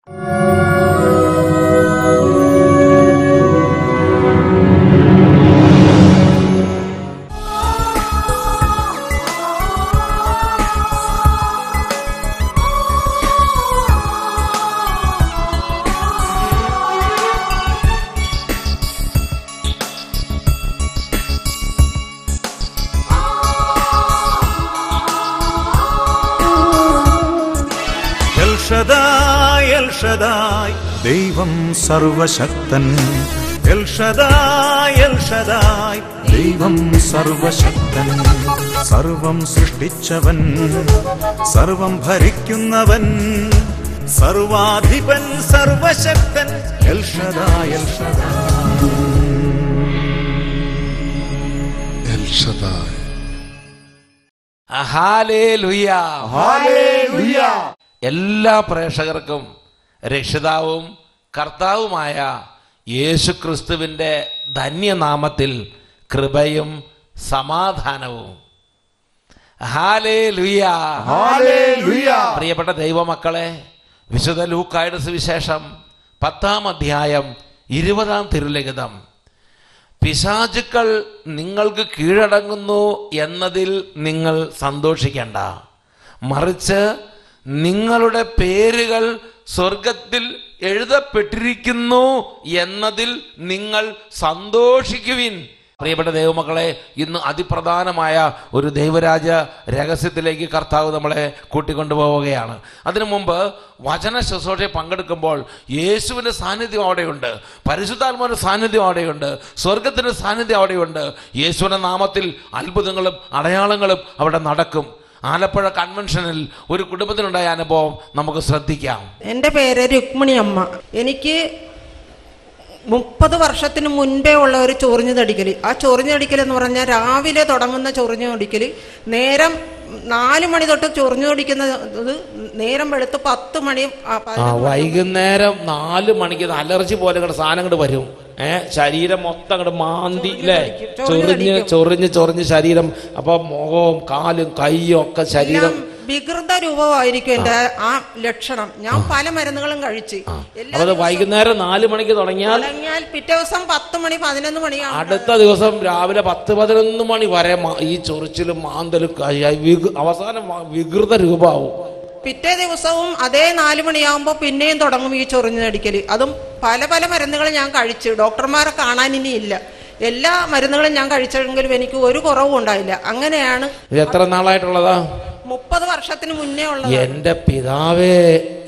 എൽഷദായ് എൽഷദായ് ദൈവം സർവശക്തൻ എൽഷദായ് എൽഷദായ് ദൈവം സർവശക്തൻ സർവം സൃഷ്ടിച്ചവൻ സർവം ഭരിക്കുന്നവൻ സർവാധിപൻ സർവശക്തൻ എൽഷദായ് എൽഷദായ് El Shaddai. ഹല്ലേലൂയ. Hallelujah. എല്ലാ പ്രേക്ഷകർക്കും രക്ഷിതാവും കർത്താവുമായ യേശു ക്രിസ്തുവിൻ്റെ ധന്യനാമത്തിൽ കൃപയും സമാധാനവും ഹാലേലുയ Hallelujah. പ്രിയപ്പെട്ട ദൈവമക്കളെ വിശുദ്ധ ലൂക്കായുടെ സുവിശേഷം പത്താം അധ്യായം ഇരുപതാം തിരുലിഖിതം പിശാചുക്കൾ നിങ്ങൾക്ക് കീഴടങ്ങുന്നു എന്നതിൽ നിങ്ങൾ സന്തോഷിക്കേണ്ട മറിച്ച് നിങ്ങളുടെ പേരുകൾ സ്വർഗത്തിൽ എഴുതപ്പെട്ടിരിക്കുന്നു എന്നതിൽ നിങ്ങൾ സന്തോഷിക്കുവിൻ പ്രിയപ്പെട്ട ദൈവമക്കളെ ഇന്ന് അതിപ്രധാനമായ ഒരു ദൈവരാജ രഹസ്യത്തിലേക്ക് കർത്താവ് നമ്മളെ കൂട്ടിക്കൊണ്ടുപോവുകയാണ് അതിനു മുമ്പ് വചന ശുശ്രൂഷയിൽ പങ്കെടുക്കുമ്പോൾ യേശുവിൻ്റെ സാന്നിധ്യം അവിടെയുണ്ട് പരിശുദ്ധാത്മാവിൻ്റെ സാന്നിധ്യം അവിടെയുണ്ട് സ്വർഗത്തിൻ്റെ സാന്നിധ്യം അവിടെയുണ്ട് യേശുവിൻ്റെ നാമത്തിൽ അത്ഭുതങ്ങളും അടയാളങ്ങളും അവിടെ നടക്കും ആലപ്പുഴ കൺവെൻഷനിൽ ഒരു കുടുംബത്തിനുണ്ടായ അനുഭവം നമുക്ക് ശ്രദ്ധിക്കാം എൻ്റെ പേര് രുക്മിണി അമ്മ എനിക്ക് മുപ്പത് വർഷത്തിന് മുൻപേ ഉള്ള ഒരു ചൊറിഞ്ഞുതടിക്കൽ ആ ചൊറിഞ്ഞുതടിക്കൽ എന്ന് പറഞ്ഞാൽ രാവിലെ തുടങ്ങുന്ന ചൊറിഞ്ഞുതടിക്കൽ നേരം നാല് മണി തൊട്ട് ചൊറിഞ്ഞുതടിക്കുന്നത് നേരം വെളുത്ത് പത്ത് മണി ആ, ആ പതിനൊന്ന് വൈകുന്നേരം നാല് മണിക്ക് അലർജി പോലെ ഇങ്ങോട്ട് സാധനം ഇങ്ങോട്ട് വരും ഏ ശരീരം മൊത്തം അങ്ങോട്ട് മാന്തി അല്ലേ ചൊറിഞ്ഞടിക്കും, ചൊറിഞ്ഞ് ചൊറിഞ്ഞടിക്കും. ചൊറിഞ്ഞ് ചൊറിഞ്ഞ് ശരീരം അപ്പൊ മുഖവും കാലും കൈയും ഒക്കെ ശരീരം എല്ലാം വികൃത രൂപമായിരിക്കും എൻ്റെ ആ ലക്ഷണം ഞാൻ പല മരുന്നുകളും കഴിച്ച് എല്ലാ അപ്പൊ അത് വൈകുന്നേരം നാല് മണിക്ക് തുടങ്ങിയാൽ തുടങ്ങിയാൽ പിറ്റേ ദിവസം പത്ത് മണി പതിനൊന്ന് മണിയാകും അടുത്ത ദിവസം രാവിലെ പത്ത് പതിനൊന്ന് മണി വരെ മ- ഈ ചൊറിച്ചിലും മാന്തലും കൈ- വികൃ- അവസാനം വ- വികൃത രൂപമാവും പിറ്റേ ദിവസവും അതേ നാലു മണിയാകുമ്പോൾ പിന്നെയും തുടങ്ങും ഈ ചൊറിഞ്ഞടിക്കല് അതും പല പല മരുന്നുകൾ ഞാൻ കഴിച്ചു ഡോക്ടർമാരെ കാണാൻ ഇനിയില്ല എല്ലാ മരുന്നുകളും ഞാൻ കഴിച്ചെങ്കിലും എനിക്ക് ഒരു കുറവും ഉണ്ടായില്ല അങ്ങനെയാണ് ഇത് എത്ര നാളായിട്ടുള്ളതാ മുപ്പത് വർഷത്തിന് മുന്നേ ഉള്ളത് എന്റെ പിതാവേ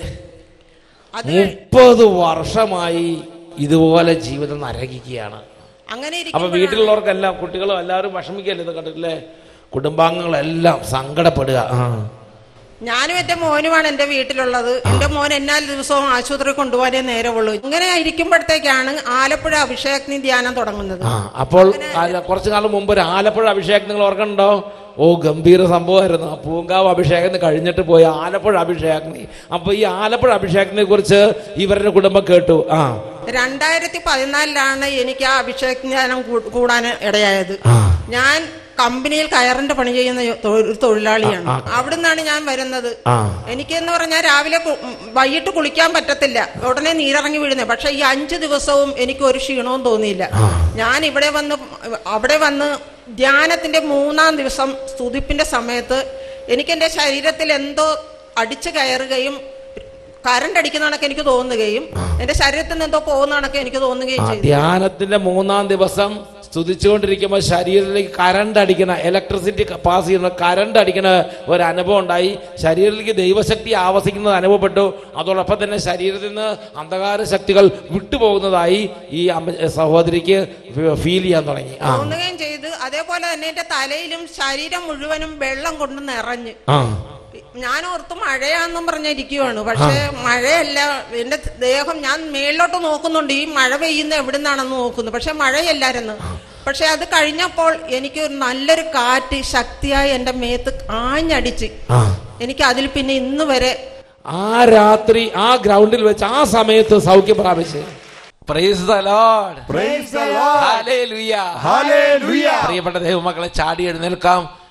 അത് മുപ്പത് വർഷമായി ഇതുപോലെ ജീവിതം നരകിക്കുകയാണ് അങ്ങനെ അപ്പൊ ഇരിക്കുമ്പോഴാണ് വീട്ടിലുള്ളവർക്കെല്ലാം കുട്ടികളും എല്ലാവരും വിഷമിക്കല്ലേ ഇത് കണ്ടിട്ടില്ലേ കുടുംബാംഗങ്ങളെല്ലാം സങ്കടപ്പെടുക ആ ഞാനും എന്റെ മോനുമാണ് എന്റെ വീട്ടിലുള്ളത് എന്റെ മോൻ എല്ലാ ദിവസവും ആശുപത്രി കൊണ്ടുപോകാനേ നേരമുള്ളൂ ഇങ്ങനെ ഇരിക്കുമ്പോഴത്തേക്കാണ് ആലപ്പുഴ അഭിഷേകനി ധ്യാനം തുടങ്ങുന്നത് ആ അപ്പോൾ കാല- കുറച്ചു കാലം മുമ്പ് ഒരു ആലപ്പുഴ അഭിഷേകം നിങ്ങൾ ഓർക്കണ്ടോ ഓ ഗംഭീര സംഭവമായിരുന്നു ആ പൂങ്കാവ് അഭിഷേകം കഴിഞ്ഞിട്ട് പോയി ആലപ്പുഴ അഭിഷേകനി അപ്പൊ ഈ ആലപ്പുഴ അഭിഷേകത്തിനെ കുറിച്ച് ഇവരുടെ കുടുംബം കേട്ടു ആ രണ്ടായിരത്തി പതിനാലിലാണ് എനിക്ക് ആ അഭിഷേക ജ്ഞാനം കൂ- കൂടാൻ ഇടയായത് ആ. ഞാൻ കമ്പനിയിൽ കയറിന്റെ പണി ചെയ്യുന്ന തൊ- ഒരു തൊഴിലാളിയാണ് അവിടുന്നാണ് ഞാൻ വരുന്നത് ആ. എനിക്ക് എന്ന് പറഞ്ഞാൽ രാവിലെ കു- ഉം, വൈകിട്ട് കുളിക്കാൻ പറ്റത്തില്ല ഉടനെ നീരിറങ്ങി വീഴുന്നത് പക്ഷെ ഈ അഞ്ചു ദിവസവും എനിക്ക് ഒരു ക്ഷീണവും തോന്നിയില്ല ഞാൻ ഇവിടെ വന്ന് അവിടെ വന്ന് ധ്യാനത്തിന്റെ മൂന്നാം ദിവസം സ്തുതിപ്പിന്റെ സമയത്ത് എനിക്ക് എന്റെ ശരീരത്തിൽ എന്തോ അടിച്ചു കയറുകയും കറണ്ട് അടിക്കുന്ന കണക്ക് എനിക്ക് തോന്നുകയും എന്റെ ശരീരത്തിൽ നിന്ന് എന്തോ പോകുന്ന കണക്ക് എനിക്ക് തോന്നുകയും ആ ചെയ്തു ധ്യാനത്തിന്റെ മൂന്നാം ദിവസം സ്തുതിച്ചുകൊണ്ടിരിക്കുമ്പോൾ ശരീരത്തിലേക്ക് കരണ്ട് അടിക്കണ ഇലക്ട്രിസിറ്റി പാസ് ചെയ്യുന്ന കരണ്ട് അടിക്കണ ഒരു അനുഭവം ഉണ്ടായി ശരീരത്തിലേക്ക് ദൈവശക്തി ആവസിക്കുന്നത് അനുഭവപ്പെട്ടു അതോടൊപ്പം തന്നെ ശരീരത്തിൽ നിന്ന് അന്ധകാര ശക്തികൾ വിട്ടുപോകുന്നതായി ഈ അമ്മ സഹോദരിക്ക് ഫീൽ ചെയ്യാൻ തുടങ്ങി ആ തോന്നുകയും ചെയ്ത് അതേപോലെ തന്നെ എന്റെ തലയിലും ശരീരം മുഴുവനും വെള്ളം കൊണ്ട് നിറഞ്ഞ് ആ ഞാൻ ഓർത്ത് മഴയാന്നും പറഞ്ഞിരിക്കുവാണ് പക്ഷെ മഴയല്ല എന്റെ ദേഹം ഞാൻ മേളിലോട്ട് നോക്കുന്നുണ്ട് ഈ മഴ പെയ്യുന്ന എവിടുന്നാണെന്ന് നോക്കുന്നു പക്ഷെ മഴയല്ലായിരുന്നു പക്ഷെ അത് കഴിഞ്ഞപ്പോൾ എനിക്ക് ഒരു നല്ലൊരു കാറ്റ് ശക്തിയായി എന്റെ മേത്ത് ആഞ്ഞടിച്ച് ആ എനിക്ക് അതിൽ പിന്നെ ഇന്ന് വരെ ആ രാത്രി ആ ഗ്രൗണ്ടിൽ വെച്ച് ആ സമയത്ത് സൗഖ്യം പ്രാപിച്ച് Praise the Lord. Praise the Lord. Hallelujah. Hallelujah. പ്രിയപ്പെട്ട ദൈവമക്കളെ ചാടി എഴുന്നേൽക്കാം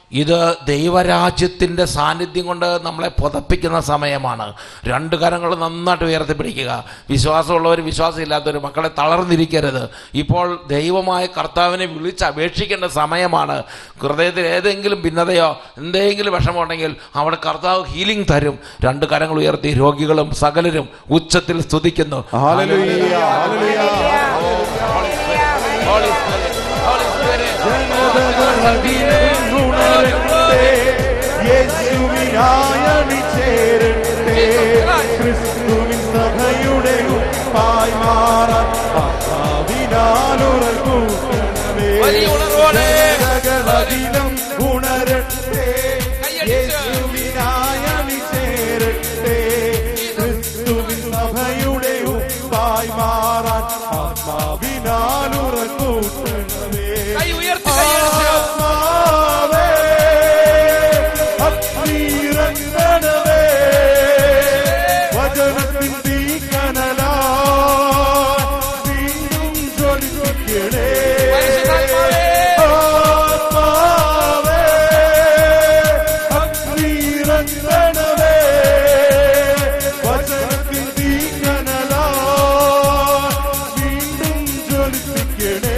ഇത് ദൈവരാജ്യത്തിൻ്റെ സാന്നിധ്യം കൊണ്ട് നമ്മളെ പുതപ്പിക്കുന്ന സമയമാണ് രണ്ട് കരങ്ങൾ നന്നായിട്ട് ഉയർത്തിപ്പിടിക്കുക വിശ്വാസമുള്ളവർ വിശ്വാസമില്ലാത്തവർ മക്കളെ തളർന്നിരിക്കരുത് ഇപ്പോൾ ദൈവമായ കർത്താവിനെ വിളിച്ച് അപേക്ഷിക്കേണ്ട സമയമാണ് ഹൃദയത്തിൽ ഏതെങ്കിലും ഭിന്നതയോ എന്തെങ്കിലും വിഷമമുണ്ടെങ്കിൽ അവിടെ കർത്താവ് ഹീലിംഗ് തരും രണ്ട് കരങ്ങൾ ഉയർത്തി രോഗികളും സകലരും ഉച്ചത്തിൽ സ്തുതിക്കുന്നു hallelujah hallelujah Holy Spirit, Holy Spirit. യേശുവിനായി ചേരട്ടെ ക്രിസ്തുവിൻ സഭയുടെ ഉപ്പായി മാറാൻ ആത്മാവിനാലുറകൂട്ടണമേ. വലിയ ഉണർവോടെ. ജനതകളകിലം ഉണരട്ടെ കൈയടിച്ച്. യേശുവിനായി ചേരട്ടെ ക്രിസ്തുവിൻ സഭയുടെ ഉപ്പായി മാറാൻ ആത്മാവിനാലുറകൂട്ടണമേ കൈ ഉയർത്തി കൈയടിച്ച്. ആത്മാവേ, അഗ്നിയിറങ്ങണമേ, വചനത്തിൻ തീക്കനലായി വീണ്ടും ജ്വലിപ്പിക്കണേ. പരിശുദ്ധാത്മാവേ. ആത്മാവേ, അഗ്നിയിറങ്ങണമേ, വചനത്തിൻ തീക്കനലായി വീണ്ടും ജ്വലിപ്പിക്കണേ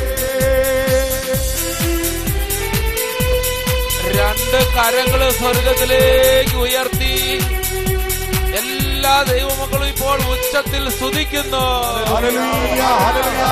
രണ്ട് കരങ്ങള് സ്വർഗത്തിലേക്ക് ഉയർത്തി എല്ലാ ദൈവമക്കളും ഇപ്പോൾ ഉച്ചത്തിൽ സ്തുതിക്കുന്നു ഹല്ലേലൂയ ഹല്ലേലൂയ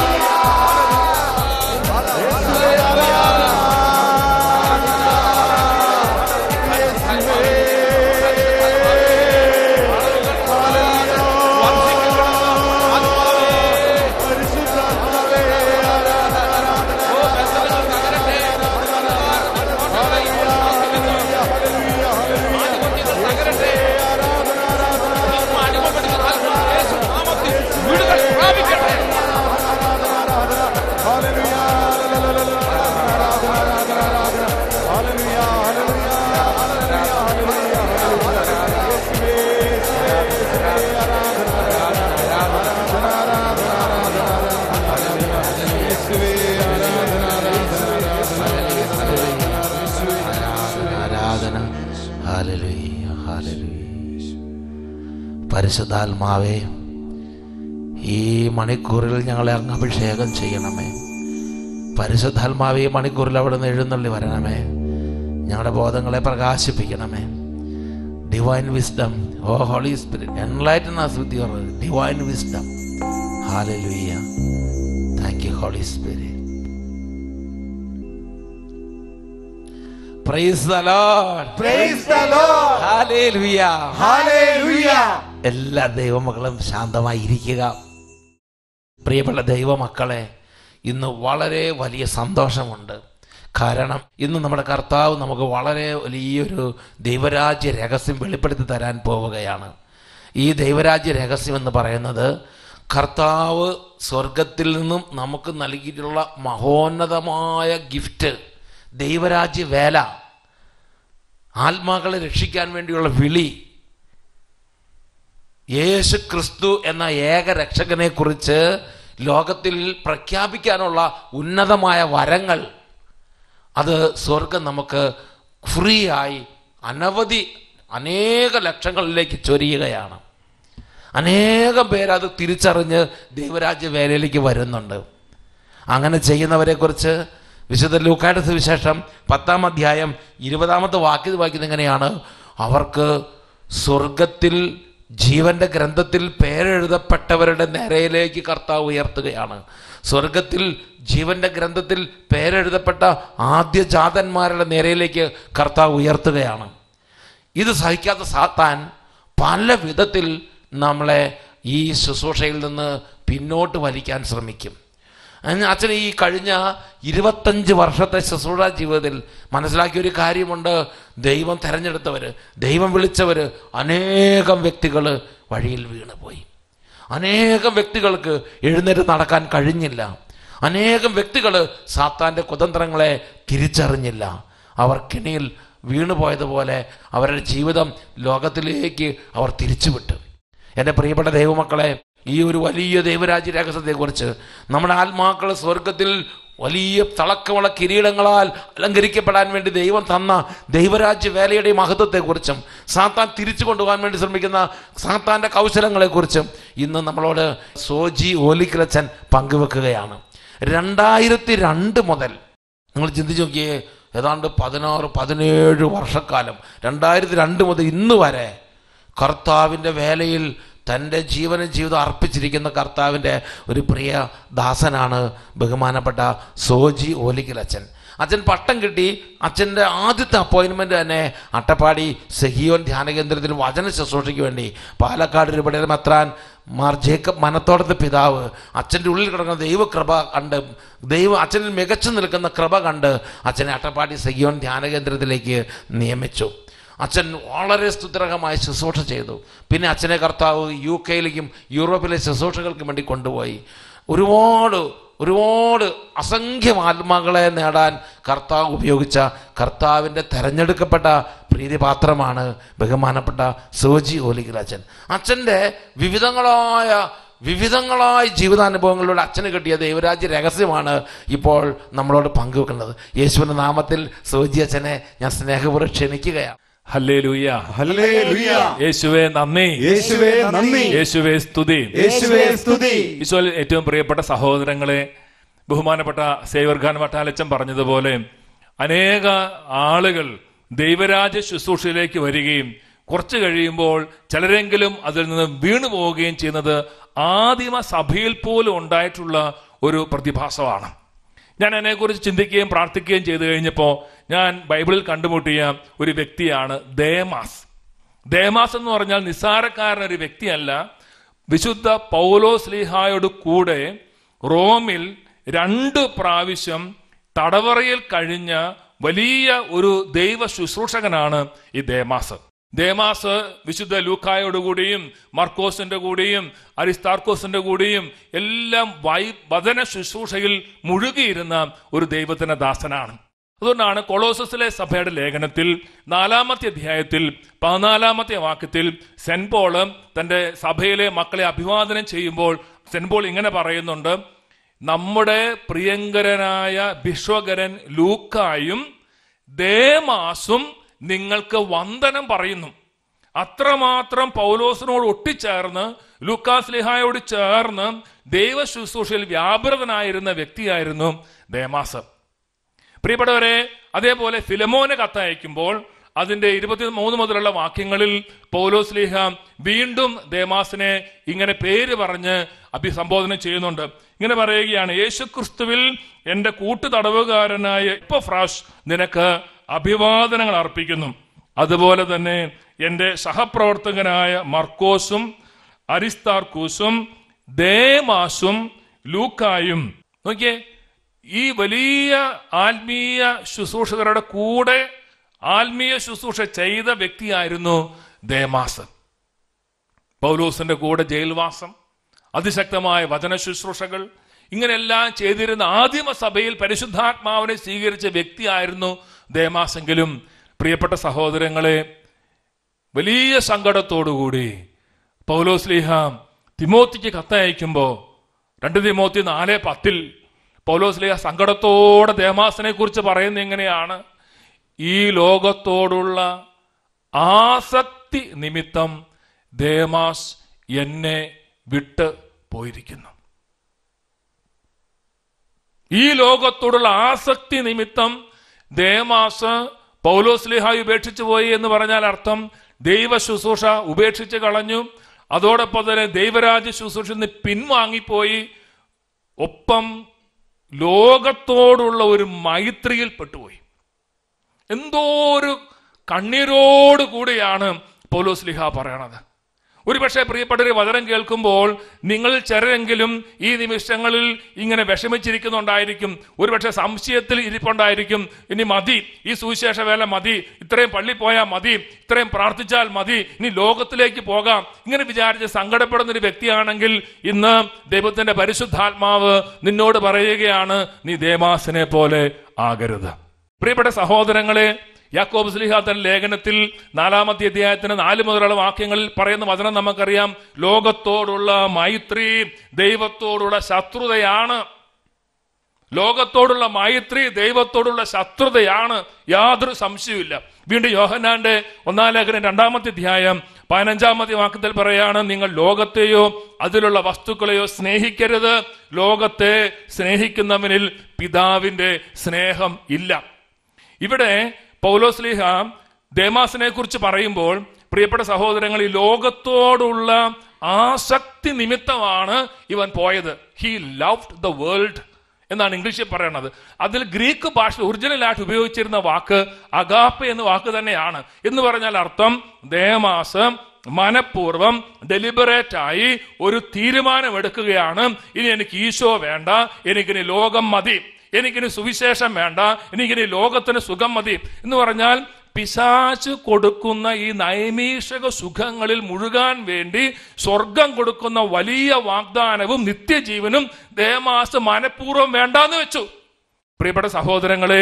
വിടുതൽ പ്രാപിക്കട്ടെ ആരാധന ഹാലലുയ്യ ഹാലലുയ്യ പരിശുദ്ധാത്മാവേ ഈ മണിക്കൂറിൽ ഞങ്ങളെ അങ്ങ് അഭിഷേകം ചെയ്യണമേ പരിശുദ്ധാത്മാവേ ഈ മണിക്കൂറിൽ അവിടെ നിന്ന് എഴുന്നള്ളി വരണമേ ഞങ്ങളുടെ ബോധങ്ങളെ പ്രകാശിപ്പിക്കണമേ divine wisdom oh holy spirit enlighten us with your divine wisdom ഹാലലുയ്യ thank you holy spirit praise the Lord Praise the Lord. Hallelujah Hallelujah. എല്ലാ ദൈവമക്കളും ശാന്തമായി ഇരിക്കുക പ്രിയപ്പെട്ട ദൈവമക്കളെ ഇന്ന് വളരെ വലിയ സന്തോഷമുണ്ട് കാരണം ഇന്ന് നമ്മുടെ കർത്താവ് നമുക്ക് വളരെ വലിയൊരു ദൈവരാജ്യ രഹസ്യം വെളിപ്പെടുത്തി തരാൻ പോവുകയാണ് ഈ ദൈവരാജ്യ രഹസ്യം എന്ന് പറയുന്നത് കർത്താവ് സ്വർഗത്തിൽ നിന്നും നമുക്ക് നൽകിയിട്ടുള്ള മഹോന്നതമായ ഗിഫ്റ്റ് ദൈവരാജ്യ വേല ആത്മാക്കളെ രക്ഷിക്കാൻ വേണ്ടിയുള്ള വിളി യേശു ക്രിസ്തു എന്ന ഏക രക്ഷകനെ കുറിച്ച് ലോകത്തിൽ പ്രഖ്യാപിക്കാനുള്ള ഉന്നതമായ വരങ്ങൾ അത് സ്വർഗം നമുക്ക് ഫ്രീ ആയി അനവധി അനേക ലക്ഷങ്ങളിലേക്ക് ചൊരിയുകയാണ് അനേകം പേരത് തിരിച്ചറിഞ്ഞ് ദൈവരാജ്യ വേലയിലേക്ക് വരുന്നുണ്ട് അങ്ങനെ ചെയ്യുന്നവരെക്കുറിച്ച് വിശുദ്ധ ലൂക്കായുടെ സുവിശേഷം പത്താം അധ്യായം ഇരുപതാമത്തെ വാക്യം വായിക്കുന്നത് എങ്ങനെയാണ് അവർക്ക് സ്വർഗത്തിൽ ജീവന്റെ ഗ്രന്ഥത്തിൽ പേരെഴുതപ്പെട്ടവരുടെ നിരയിലേക്ക് കർത്താവ് ഉയർത്തുകയാണ് സ്വർഗത്തിൽ ജീവന്റെ ഗ്രന്ഥത്തിൽ പേരെഴുതപ്പെട്ട ആദ്യജാതന്മാരുടെ നിരയിലേക്ക് കർത്താവ് ഉയർത്തുകയാണ് ഇത് സഹിക്കാത്ത സാത്താൻ പല വിധത്തിൽ നമ്മളെ ഈ ശുശ്രൂഷയിൽ നിന്ന് പിന്നോട്ട് വലിക്കാൻ ശ്രമിക്കും അതിന് അച്ഛൻ ഈ കഴിഞ്ഞ ഇരുപത്തഞ്ച് വർഷത്തെ ശുശ്രൂഷ ജീവിതത്തിൽ മനസ്സിലാക്കിയ ഒരു കാര്യമുണ്ട് ദൈവം തിരഞ്ഞെടുത്തവർ ദൈവം വിളിച്ചവർ അനേകം വ്യക്തികൾ വഴിയിൽ വീണുപോയി അനേകം വ്യക്തികൾക്ക് എഴുന്നേറ്റ് നടക്കാൻ കഴിഞ്ഞില്ല അനേകം വ്യക്തികൾ സാത്താൻ്റെ കുതന്ത്രങ്ങളെ തിരിച്ചറിഞ്ഞില്ല അവർ കിണിയിൽ വീണുപോയതുപോലെ അവരുടെ ജീവിതം ലോകത്തിലേക്ക് അവർ തിരിച്ചുവിട്ടു എൻ്റെ പ്രിയപ്പെട്ട ദൈവമക്കളെ ഈ ഒരു വലിയ ദൈവരാജ്യ രഹസ്യത്തെക്കുറിച്ച് നമ്മുടെ ആത്മാക്കൾ സ്വർഗത്തിൽ വലിയ തിളക്കമുള്ള കിരീടങ്ങളാൽ അലങ്കരിക്കപ്പെടാൻ വേണ്ടി ദൈവം തന്ന ദൈവരാജ്യ വേലയുടെ മഹത്വത്തെക്കുറിച്ചും സാത്താൻ തിരിച്ചു കൊണ്ടുപോകാൻ വേണ്ടി ശ്രമിക്കുന്ന സാത്താൻ്റെ കൗശലങ്ങളെക്കുറിച്ചും ഇന്ന് നമ്മളോട് സോജി ഓലിക്കലച്ചൻ പങ്കുവെക്കുകയാണ് രണ്ടായിരത്തി രണ്ട് മുതൽ നിങ്ങൾ ചിന്തിച്ച് നോക്കിയേ ഏതാണ്ട് പതിനാറ് പതിനേഴ് വർഷക്കാലം രണ്ടായിരത്തി രണ്ട് മുതൽ ഇന്ന് വരെ കർത്താവിൻ്റെ വേലയിൽ തൻ്റെ ജീവനും ജീവിതം അർപ്പിച്ചിരിക്കുന്ന കർത്താവിൻ്റെ ഒരു പ്രിയ ദാസനാണ് ബഹുമാനപ്പെട്ട സോജി ഓലിക്കൽ അച്ഛൻ അച്ഛൻ പട്ടം കിട്ടി അച്ഛൻ്റെ ആദ്യത്തെ അപ്പോയിൻമെൻ്റ് തന്നെ അട്ടപ്പാടി സഹിയോൻ ധ്യാന കേന്ദ്രത്തിൽ വചന ശുശ്രൂഷയ്ക്ക് വേണ്ടി പാലക്കാട് രൂപയുടെ മെത്രാൻ മാർ ജേക്കബ് മനത്തോടത്തെ പിതാവ് അച്ഛൻ്റെ ഉള്ളിൽ കിടക്കുന്ന ദൈവകൃപ കണ്ട് ദൈവ അച്ഛനിൽ മികച്ചു നിൽക്കുന്ന കൃപ കണ്ട് അച്ഛനെ അട്ടപ്പാടി സഹിയോൻ ധ്യാന കേന്ദ്രത്തിലേക്ക് നിയമിച്ചു അച്ഛൻ വളരെ സ്തുത്രകമായി ശുശ്രൂഷ ചെയ്തു പിന്നെ അച്ഛനെ കർത്താവ് യു കെയിലേക്കും യൂറോപ്പിലെ ശുശ്രൂഷകൾക്കും വേണ്ടി കൊണ്ടുപോയി ഒരുപാട് ഒരുപാട് അസംഖ്യം ആത്മാക്കളെ നേടാൻ കർത്താവ് ഉപയോഗിച്ച കർത്താവിൻ്റെ തെരഞ്ഞെടുക്കപ്പെട്ട പ്രീതിപാത്രമാണ് ബഹുമാനപ്പെട്ട സോജി ഓലിക്കൽ അച്ഛൻ അച്ഛൻ്റെ വിവിധങ്ങളായ വിവിധങ്ങളായ ജീവിതാനുഭവങ്ങളിലൂടെ അച്ഛന് കിട്ടിയ ദൈവരാജ്യ രഹസ്യമാണ് ഇപ്പോൾ നമ്മളോട് പങ്കുവെക്കുന്നത് യേശുവിൻ്റെ നാമത്തിൽ സോജി അച്ഛനെ ഞാൻ സ്നേഹപൂർവ്വം ക്ഷണിക്കുകയാണ് ഹല്ലേലൂയ ഹല്ലേലൂയ യേശുവേ നന്ദി യേശുവേ നന്ദി യേശുവേ സ്തുതി യേശുവേ സ്തുതി ഈശോയിൽ ഏറ്റവും പ്രിയപ്പെട്ട സഹോദരങ്ങളെ ബഹുമാനപ്പെട്ട സേവർ ഖാൻ വട്ടാലച്ചൻ പറഞ്ഞതുപോലെ അനേക ആളുകൾ ദൈവരാജ്യ ശുശ്രൂഷയിലേക്ക് വരികയും കുറച്ച് കഴിയുമ്പോൾ ചിലരെങ്കിലും അതിൽ നിന്ന് വീണു പോവുകയും ചെയ്യുന്നത് ആദിമ സഭയിൽ പോലും ഉണ്ടായിട്ടുള്ള ഒരു പ്രതിഭാസമാണ് ഞാൻ അതിനെക്കുറിച്ച് ചിന്തിക്കുകയും പ്രാർത്ഥിക്കുകയും ചെയ്തു കഴിഞ്ഞപ്പോൾ ഞാൻ ബൈബിളിൽ കണ്ടുമുട്ടിയ ഒരു വ്യക്തിയാണ് ദേമാസ് ദേമാസ് എന്ന് പറഞ്ഞാൽ നിസ്സാരക്കാരൻ ഒരു വ്യക്തിയല്ല വിശുദ്ധ പൗലോസ് ലീഹായോട് കൂടെ റോമിൽ രണ്ട് പ്രാവശ്യം തടവറയിൽ കഴിഞ്ഞ വലിയ ഒരു ദൈവ ശുശ്രൂഷകനാണ് ഈ ദേമാസ് ദേമാസ് വിശുദ്ധ ലൂക്കായോടുകൂടിയും മർക്കോസിന്റെ കൂടെയും അരിസ്താർക്കോസിന്റെ കൂടെയും എല്ലാം വൈ വചന ശുശ്രൂഷയിൽ മുഴുകിയിരുന്ന ഒരു ദൈവത്തിന്റെ ദാസനാണ് അതുകൊണ്ടാണ് കൊളോസസിലെ സഭയുടെ ലേഖനത്തിൽ നാലാമത്തെ അധ്യായത്തിൽ പതിനാലാമത്തെ വാക്യത്തിൽ സെന്റ് പോള് തന്റെ സഭയിലെ മക്കളെ അഭിവാദനം ചെയ്യുമ്പോൾ സെന്റ് പോൾ ഇങ്ങനെ പറയുന്നുണ്ട് നമ്മുടെ പ്രിയങ്കരനായ വിശ്വകരൻ ലൂക്കായും ദേമാസും നിങ്ങൾക്ക് വന്ദനം പറയുന്നു അത്രമാത്രം പൗലോസിനോട് ഒട്ടിച്ചേർന്ന് ലൂക്കാസ് ലിഹായോട് ചേർന്ന് ദൈവ ശുശ്രൂഷയിൽ വ്യാപൃതനായിരുന്ന വ്യക്തിയായിരുന്നു ദേമാസ് പ്രിയപ്പെട്ടവരെ അതേപോലെ ഫിലമോന് കത്തയക്കുമ്പോൾ അതിന്റെ ഇരുപത്തി മൂന്ന് മുതലുള്ള വാക്യങ്ങളിൽ പൗലോസ് ലീഹ വീണ്ടും ദേമാസിനെ ഇങ്ങനെ പേര് പറഞ്ഞ് അഭിസംബോധന ചെയ്യുന്നുണ്ട് ഇങ്ങനെ പറയുകയാണ് യേശുക്രിസ്തുവിൽ എന്റെ കൂട്ടു തടവുകാരനായ ഇപ്പൊ ഫ്രാഷ് നിനക്ക് അഭിവാദനങ്ങൾ അർപ്പിക്കുന്നു അതുപോലെ തന്നെ എന്റെ സഹപ്രവർത്തകനായ മർക്കോസും അരിസ്താർക്കൂസും ദേമാസും ലൂക്കായും നോക്കിയേ ഈ വലിയ ആത്മീയ ശുശ്രൂഷകരുടെ കൂടെ ആത്മീയ ശുശ്രൂഷ ചെയ്ത വ്യക്തിയായിരുന്നു ദേമാസ് പൗലോസിന്റെ കൂടെ ജയിൽവാസം അതിശക്തമായ വചന ശുശ്രൂഷകൾ ഇങ്ങനെല്ലാം ചെയ്തിരുന്ന ആദിമ സഭയിൽ പരിശുദ്ധാത്മാവിനെ സ്വീകരിച്ച വ്യക്തിയായിരുന്നു ദേമാസെങ്കിലും പ്രിയപ്പെട്ട സഹോദരങ്ങളെ വലിയ സങ്കടത്തോടുകൂടി പൗലോസ് ലീഹ തിമോത്തിക്ക് കത്തയക്കുമ്പോൾ രണ്ട് തിമോത്തി നാല് പത്തിൽ പൗലോസ് ലീഹ സങ്കടത്തോടെ ദേമാസിനെ കുറിച്ച് പറയുന്നത് എങ്ങനെയാണ് ഈ ലോകത്തോടുള്ള ആസക്തി നിമിത്തം ദേമാസ് എന്നെ വിട്ട് പോയിരിക്കുന്നു ഈ ലോകത്തോടുള്ള ആസക്തി നിമിത്തം ദേമാസ് പൗലോസ്ലിഹായി ഉപേക്ഷിച്ചു പോയി എന്ന് പറഞ്ഞാൽ അർത്ഥം ദൈവ ശുശ്രൂഷ ഉപേക്ഷിച്ച് കളഞ്ഞു അതോടൊപ്പം തന്നെ ദൈവരാജ്യ ശുശ്രൂഷ നിന്ന് പിൻവാങ്ങിപ്പോയി ഒപ്പം ലോകത്തോടുള്ള ഒരു മൈത്രിയിൽ പെട്ടുപോയി എന്തോ ഒരു കണ്ണീരോട് കൂടിയാണ് പൗലോസ് ലിഹ പറയണത് ഒരുപക്ഷെ പ്രിയപ്പെട്ടവരെ വചനം കേൾക്കുമ്പോൾ നിങ്ങൾ ചിലരെങ്കിലും ഈ നിമിഷങ്ങളിൽ ഇങ്ങനെ വിഷമിച്ചിരിക്കുന്നുണ്ടായിരിക്കും ഒരുപക്ഷെ സംശയത്തിൽ ഇരിപ്പുണ്ടായിരിക്കും ഇനി മതി ഈ സുവിശേഷ വേല മതി ഇത്രയും പള്ളി പോയാൽ മതി ഇത്രയും പ്രാർത്ഥിച്ചാൽ മതി ഇനി ലോകത്തിലേക്ക് പോകാം ഇങ്ങനെ വിചാരിച്ച് സങ്കടപ്പെടുന്ന ഒരു വ്യക്തിയാണെങ്കിൽ ഇന്ന് ദൈവത്തിന്റെ പരിശുദ്ധാത്മാവ് നിന്നോട് പറയുകയാണ് നീ ദേമാസിനെ പോലെ ആകരുത് പ്രിയപ്പെട്ട സഹോദരങ്ങളെ യാക്കോബ് സ്ലിഹ തന്റെ ലേഖനത്തിൽ നാലാമത്തെ അധ്യായത്തിന് നാല് മുതലുള്ള വാക്യങ്ങളിൽ പറയുന്ന വചനം നമുക്കറിയാം ലോകത്തോടുള്ള മൈത്രി ദൈവത്തോടുള്ള ശത്രുതയാണ് ലോകത്തോടുള്ള മൈത്രി ദൈവത്തോടുള്ള ശത്രുതയാണ് യാതൊരു സംശയവുമില്ല വീണ്ടും യോഹന്നാന്റെ ഒന്നാം ലേഖനം രണ്ടാമത്തെ അധ്യായം പതിനഞ്ചാമത്തെ വാക്യത്തിൽ പറയാണ് നിങ്ങൾ ലോകത്തെയോ അതിലുള്ള വസ്തുക്കളെയോ സ്നേഹിക്കരുത് ലോകത്തെ സ്നേഹിക്കുന്നവനിൽ പിതാവിന്റെ സ്നേഹം ഇല്ല ഇവിടെ പൗലോസ്ലിഹ ദേമാസിനെ കുറിച്ച് പറയുമ്പോൾ പ്രിയപ്പെട്ട സഹോദരങ്ങൾ ഈ ലോകത്തോടുള്ള ആസക്തി നിമിത്തമാണ് ഇവൻ പോയത് ഹി ലവ്ഡ് ദ വേൾഡ് എന്നാണ് ഇംഗ്ലീഷിൽ പറയണത് അതിൽ ഗ്രീക്ക് ഭാഷ ഒറിജിനലായിട്ട് ഉപയോഗിച്ചിരുന്ന വാക്ക് അഗാപ്പ എന്ന വാക്ക് തന്നെയാണ് എന്ന് പറഞ്ഞാൽ അർത്ഥം ദേമാസ് മനഃപൂർവ്വം ഡെലിബറേറ്റ് ആയി ഒരു തീരുമാനം എടുക്കുകയാണ് ഇനി എനിക്ക് ഈശോ വേണ്ട എനിക്കിനി ലോകം മതി എനിക്കിനി സുവിശേഷം വേണ്ട എനിക്കിനി ലോകത്തിന് സുഖം മതി എന്ന് പറഞ്ഞാൽ പിശാച്ച് കൊടുക്കുന്ന ഈ നൈമീഷക സുഖങ്ങളിൽ മുഴുകാൻ വേണ്ടി സ്വർഗം കൊടുക്കുന്ന വലിയ വാഗ്ദാനവും നിത്യജീവനും ദേമാസ് മനഃപൂർവ്വം വേണ്ടാന്ന് വെച്ചു പ്രിയപ്പെട്ട സഹോദരങ്ങളെ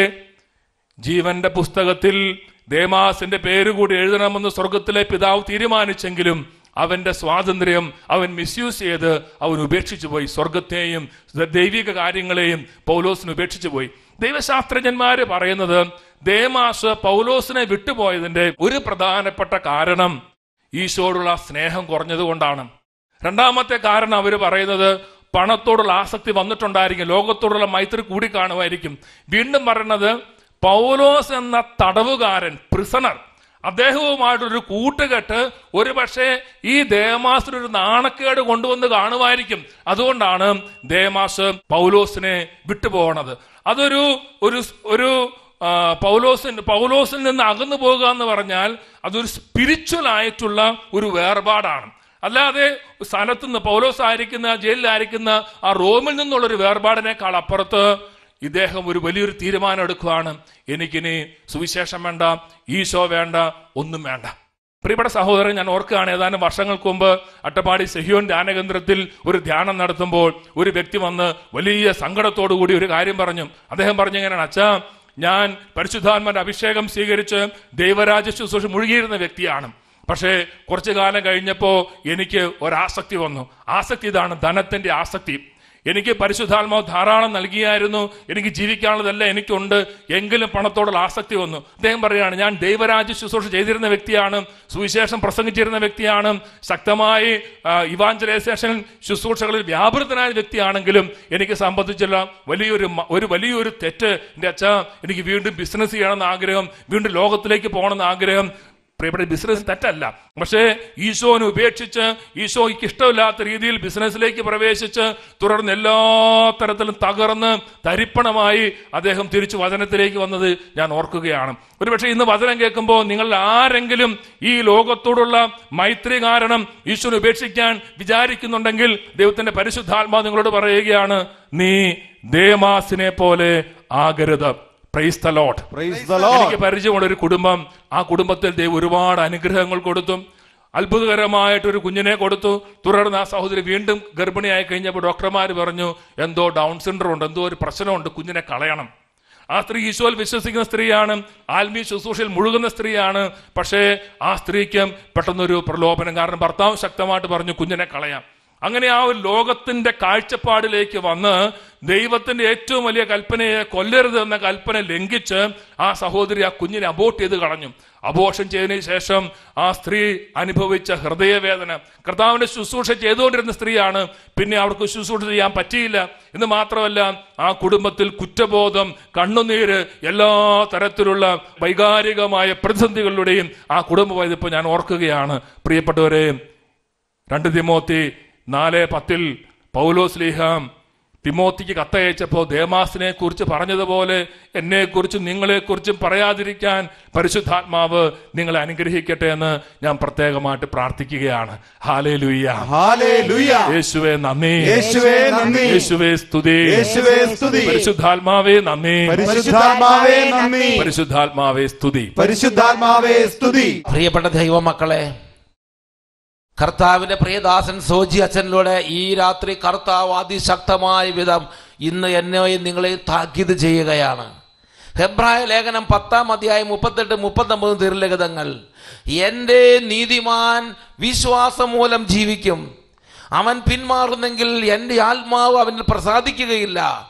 ജീവന്റെ പുസ്തകത്തിൽ ദേമാസിന്റെ പേര് കൂടി എഴുതണമെന്ന് സ്വർഗത്തിലെ പിതാവ് തീരുമാനിച്ചെങ്കിലും അവന്റെ സ്വാതന്ത്ര്യം അവൻ മിസ്യൂസ് ചെയ്ത് അവൻ ഉപേക്ഷിച്ചു പോയി സ്വർഗത്തെയും ദൈവിക കാര്യങ്ങളെയും പൗലോസിന് ഉപേക്ഷിച്ചു പോയി ദൈവശാസ്ത്രജ്ഞന്മാര് പറയുന്നത് ദേമാസ് പൗലോസിനെ വിട്ടുപോയതിന്റെ ഒരു പ്രധാനപ്പെട്ട കാരണം ഈശോയോടുള്ള സ്നേഹം കുറഞ്ഞതുകൊണ്ടാണ് രണ്ടാമത്തെ കാരണം അവർ പറയുന്നത് പണത്തോടുള്ള ആസക്തി വന്നിട്ടുണ്ടായിരിക്കും ലോകത്തോടുള്ള മൈത്രി കൂടി കാണുമായിരിക്കും വീണ്ടും പറയുന്നത് പൗലോസ് എന്ന തടവുകാരൻ പ്രിസണർ അദ്ദേഹവുമായിട്ടൊരു കൂട്ടുകെട്ട് ഒരു പക്ഷേ ഈ ദേമാസിന് ഒരു നാണക്കേട് കൊണ്ടുവന്ന് കാണുമായിരിക്കും അതുകൊണ്ടാണ് ദേമാസ് പൗലോസിനെ വിട്ടുപോകണത് അതൊരു ഒരു ഒരു ആ, പൗലോസിന് പൗലോസിൽ നിന്ന് അകന്നു പോകുക എന്ന് പറഞ്ഞാൽ അതൊരു സ്പിരിച്വൽ ആയിട്ടുള്ള ഒരു വേർപാടാണ് അല്ലാതെ സ്ഥലത്ത് നിന്ന് പൗലോസ് ആയിരിക്കുന്ന ജയിലിലായിരിക്കുന്ന ആ റോമിൽ നിന്നുള്ള ഒരു വേർപാടിനേക്കാൾ അപ്പുറത്ത് ഇദ്ദേഹം ഒരു വലിയൊരു തീരുമാനം എടുക്കുകയാണ് എനിക്കിനി സുവിശേഷം വേണ്ട ഈശോ വേണ്ട ഒന്നും വേണ്ട പ്രിയപ്പെട്ട സഹോദരൻ ഞാൻ ഓർക്കുകയാണ് ഏതാനും വർഷങ്ങൾക്ക് മുമ്പ് അട്ടപ്പാടി സെഹിയോൻ ധ്യാനകേന്ദ്രത്തിൽ ഒരു ധ്യാനം നടത്തുമ്പോൾ ഒരു വ്യക്തി വന്ന് വലിയ സങ്കടത്തോടു കൂടി ഒരു കാര്യം പറഞ്ഞു അദ്ദേഹം പറഞ്ഞു എങ്ങനെയാണ് അച്ഛാ ഞാൻ പരിശുദ്ധാത്മാന്റെ അഭിഷേകം സ്വീകരിച്ച് ദൈവരാജ ശുശ്രൂഷ മുഴുകിയിരുന്ന വ്യക്തിയാണ് പക്ഷേ കുറച്ചു കാലം കഴിഞ്ഞപ്പോ എനിക്ക് ഒരാസക്തി വന്നു ആസക്തി ഇതാണ് ധനത്തിന്റെ ആസക്തി എനിക്ക് പരിശുദ്ധാത്മാവ് ധാരാളം നൽകിയായിരുന്നു എനിക്ക് ജീവിക്കാനുള്ളതല്ല എനിക്കുണ്ട് എങ്കിലും പണത്തോടുള്ള ആസക്തി വന്നു അദ്ദേഹം പറയുകയാണ് ഞാൻ ദൈവരാജ്യ ശുശ്രൂഷ ചെയ്തിരുന്ന വ്യക്തിയാണ് സുവിശേഷം പ്രസംഗിച്ചിരുന്ന വ്യക്തിയാണ് ശക്തമായി ഇവാഞ്ചലൈസേഷൻ ശുശ്രൂഷകളിൽ വ്യാപൃതനായ വ്യക്തിയാണെങ്കിലും എനിക്ക് സംബന്ധിച്ചുള്ള വലിയൊരു മ- ഒരു വലിയൊരു തെറ്റ് എൻ്റെ അച്ഛ എനിക്ക് വീണ്ടും ബിസിനസ് ചെയ്യണമെന്ന് ആഗ്രഹം വീണ്ടും ലോകത്തിലേക്ക് പോകണമെന്ന് ആഗ്രഹം പ്രിയപ്പെട്ട ബിസിനസ് തെറ്റല്ല പക്ഷേ ഈശോനെ ഉപേക്ഷിച്ച് ഈശോയ്ക്ക് ഇഷ്ടമില്ലാത്ത രീതിയിൽ ബിസിനസ്സിലേക്ക് പ്രവേശിച്ച് തുടർന്ന് എല്ലാ തരത്തിലും തകർന്ന് തരിപ്പണമായി അദ്ദേഹം തിരിച്ചു വചനത്തിലേക്ക് വന്നത് ഞാൻ ഓർക്കുകയാണ് ഒരുപക്ഷെ ഇന്ന് വചനം കേൾക്കുമ്പോൾ നിങ്ങൾ ആരെങ്കിലും ഈ ലോകത്തോടുള്ള മൈത്രി കാരണം ഈശോനെ ഉപേക്ഷിക്കാൻ വിചാരിക്കുന്നുണ്ടെങ്കിൽ ദൈവത്തിന്റെ പരിശുദ്ധാത്മാ നിങ്ങളോട് പറയുകയാണ് നീ ദേമാസിനെ പോലെ ആകരുത് praise the Lord Praise the Lord. എനിക്ക് പരിചയമുള്ള ഒരു കുടുംബം ആ കുടുംബത്തിൽ ദൈവം ഒരുപാട് അനുഗ്രഹങ്ങൾ കൊടുത്തു അത്ഭുതകരമായിട്ട് ഒരു കുഞ്ഞിനെ കൊടുത്തു തുടർന്ന് ആ സഹോദരി വീണ്ടും ഗർഭിണിയായി കഴിഞ്ഞപ്പോൾ ഡോക്ടർമാർ പറഞ്ഞു എന്തോ ഡൗൺ സിൻഡ്രോം ഉണ്ട് എന്തോ ഒരു പ്രശ്നമുണ്ട് കുഞ്ഞിനെ കളയണം ആ സ്ത്രീ ഈശോയിൽ വിശ്വസിക്കുന്ന സ്ത്രീയാണ് ആത്മീയ ശുശ്രൂഷയിൽ മുഴുകുന്ന സ്ത്രീയാണ് പക്ഷേ ആ സ്ത്രീക്ക് പെട്ടെന്നൊരു പ്രലോഭനം കാരണം ഭർത്താവ് ശക്തമായിട്ട് പറഞ്ഞു കുഞ്ഞിനെ കളയാം അങ്ങനെ ആ ഒരു ലോകത്തിന്റെ കാഴ്ചപ്പാടിലേക്ക് വന്ന് ദൈവത്തിന്റെ ഏറ്റവും വലിയ കൽപ്പനയെ കൊല്ലരുത് എന്ന കൽപ്പന ലംഘിച്ച് ആ സഹോദരി ആ കുഞ്ഞിനെ അബോട്ട് ചെയ്ത് കളഞ്ഞു അബോഷൻ ചെയ്തതിനു ശേഷം ആ സ്ത്രീ അനുഭവിച്ച ഹൃദയവേദന കർത്താവിന്റെ ശുശ്രൂഷ ചെയ്തുകൊണ്ടിരുന്ന സ്ത്രീയാണ് പിന്നെ അവർക്ക് ശുശ്രൂഷ ചെയ്യാൻ പറ്റിയില്ല എന്ന് മാത്രമല്ല ആ കുടുംബത്തിൽ കുറ്റബോധം കണ്ണുനീര് എല്ലാ തരത്തിലുള്ള വൈകാരികമായ പ്രതിസന്ധികളുടെയും ആ കുടുംബമായതിപ്പോൾ ഞാൻ ഓർക്കുകയാണ് പ്രിയപ്പെട്ടവരെ രണ്ട് തിമോത്തി നാല് പത്തിൽ പൗലോസ് ലീഹാം തിമോത്തിക്ക് കത്തയച്ചപ്പോൾ ദേമാസിനെ കുറിച്ച് പറഞ്ഞതുപോലെ എന്നെ കുറിച്ചും നിങ്ങളെ കുറിച്ചും പറയാതിരിക്കാൻ പരിശുദ്ധാത്മാവ് നിങ്ങളെ അനുഗ്രഹിക്കട്ടെ എന്ന് ഞാൻ പ്രത്യേകമായിട്ട് പ്രാർത്ഥിക്കുകയാണ് ഹാലേ ലുയ്യ Hallelujah. യേശുവേ നന്ദി യേശുവേ നന്ദി. യേശുവേ സ്തുതി യേശുവേ സ്തുതി. പരിശുദ്ധാത്മാവേ നന്ദി പരിശുദ്ധാത്മാവേ നന്ദി പരിശുദ്ധാത്മാവേ സ്തുതി പരിശുദ്ധാത്മാവേ സ്തുതി പ്രിയപ്പെട്ട ദൈവമക്കളെ കർത്താവിന്റെ പ്രിയദാസൻ സോജി അച്ഛനിലൂടെ ഈ രാത്രി കർത്താവ് അതിശക്തമായ വിധം ഇന്ന് എന്നെയും നിങ്ങളെയും താക്കീത് ചെയ്യുകയാണ് ഹെബ്രായ ലേഖനം പത്താം അധ്യായം മുപ്പത്തെട്ട് മുപ്പത്തൊമ്പത് തിരുലിഖിതങ്ങൾ എൻ്റെ നീതിമാൻ വിശ്വാസം മൂലം ജീവിക്കും അവൻ പിന്മാറുന്നെങ്കിൽ എൻ്റെ ആത്മാവ് അവനിൽ പ്രസാദിക്കുകയില്ല